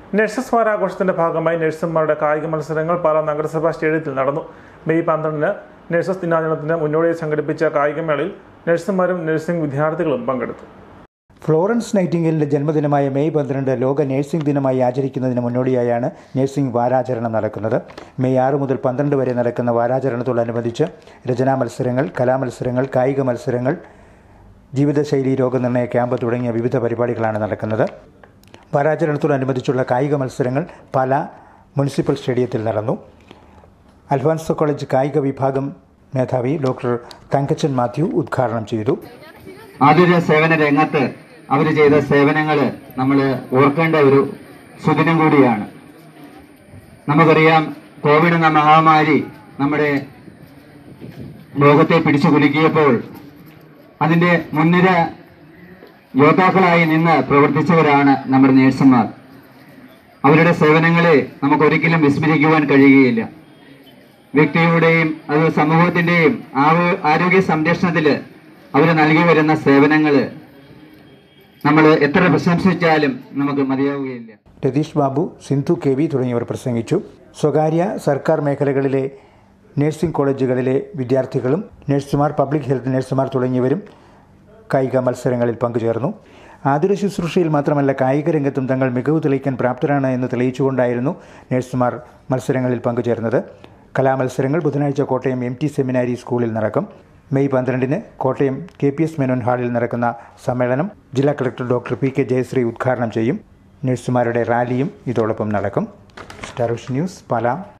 nurses വാരാഘോഷത്തിന്റെ ഭാഗമായി നഴ്സുമാരുടെ കായിക മത്സരങ്ങൾ പാലാ നഗരസഭാ സ്റ്റേഡിയത്തിൽ നടന്നു മെയ് പന്ത്രണ്ടിന് നഴ്സസ് ദിനാചരണത്തിന് മുന്നോടിയായി സംഘടിപ്പിച്ച കായികമേളയിൽ നഴ്സുമാരും നഴ്സിംഗ് വിദ്യാർത്ഥികളും പങ്കെടുത്തു ഫ്ലോറൻസ് നൈറ്റിംഗേലിൻ്റെ ജന്മദിനമായ മെയ് പന്ത്രണ്ട് ലോക നഴ്സിംഗ് ദിനമായി ആചരിക്കുന്നതിന് മുന്നോടിയായാണ് നഴ്സിംഗ് വാരാചരണം നടക്കുന്നത് മെയ് ആറ് മുതൽ പന്ത്രണ്ട് വരെ നടക്കുന്ന വാരാചരണത്തോടനുബന്ധിച്ച് രചനാ മത്സരങ്ങൾ കലാമത്സരങ്ങൾ കായിക മത്സരങ്ങൾ ജീവിതശൈലി രോഗനിർണയ ക്യാമ്പ് തുടങ്ങിയ വിവിധ പരിപാടികളാണ് നടക്കുന്നത് വാരാചരണത്തോടനുബന്ധിച്ചുള്ള കായിക മത്സരങ്ങൾ പല മുനിസിപ്പൽ സ്റ്റേഡിയത്തിൽ നടന്നു അൽഫാൻസോ കോളേജ് കായിക വിഭാഗം മേധാവി ഡോക്ടർ തങ്കച്ചൻ മാത്യു ഉദ്ഘാടനം ചെയ്തു ആതുര സേവന രംഗത്ത് അവർ ചെയ്ത സേവനങ്ങൾ നമ്മൾ ഓർക്കേണ്ട ഒരു സുദിനം കൂടിയാണ് നമുക്കറിയാം കോവിഡ് എന്ന മഹാമാരി നമ്മുടെ ലോകത്തെ പിടിച്ചു കുലുക്കിയപ്പോൾ അതിന്റെ മുൻനിര യോദ്ധാക്കളായി നിന്ന് പ്രവർത്തിച്ചവരാണ് നമ്മുടെ നേഴ്സുമാർ അവരുടെ സേവനങ്ങളെ നമുക്ക് ഒരിക്കലും വിസ്മരിക്കുവാൻ കഴിയുകയില്ല വ്യക്തിയുടെയും അത് സമൂഹത്തിന്റെയും ആവ- ആരോഗ്യ സംരക്ഷണത്തിൽ അവർ നൽകി വരുന്ന സേവനങ്ങൾ നമ്മൾ എത്ര പ്രശംസിച്ചാലും നമുക്ക് മതിയാവുകയില്ല രതീഷ് ബാബു സിന്ധു കെ വി തുടങ്ങിയവർ പ്രസംഗിച്ചു സ്വകാര്യ സർക്കാർ മേഖലകളിലെ നഴ്സിംഗ് കോളേജുകളിലെ വിദ്യാർത്ഥികളും നഴ്സുമാർ പബ്ലിക് ഹെൽത്ത് നഴ്സുമാർ തുടങ്ങിയവരും കായിക മത്സരങ്ങളിൽ പങ്കുചേർന്നു ആതുര ശുശ്രൂഷയിൽ മാത്രമല്ല കായിക രംഗത്തും തങ്ങൾ മികവ് തെളിയിക്കാൻ പ്രാപ്തരാണ് എന്ന് തെളിയിച്ചുകൊണ്ടായിരുന്നു നഴ്സുമാർ മത്സരങ്ങളിൽ പങ്കുചേർന്നത് കലാമത്സരങ്ങൾ ബുധനാഴ്ച കോട്ടയം എം ടി സെമിനാരി സ്കൂളിൽ നടക്കും മെയ് പന്ത്രണ്ടിന് Kottayam K P S Menon ഹാളിൽ നടക്കുന്ന സമ്മേളനം ജില്ലാ collector doctor P K Jayasree ഉദ്ഘാടനം ചെയ്യും നഴ്സുമാരുടെ റാലിയും ഇതോടൊപ്പം നടക്കും സ്റ്റാർ വിഷൻ ന്യൂസ് പാലാം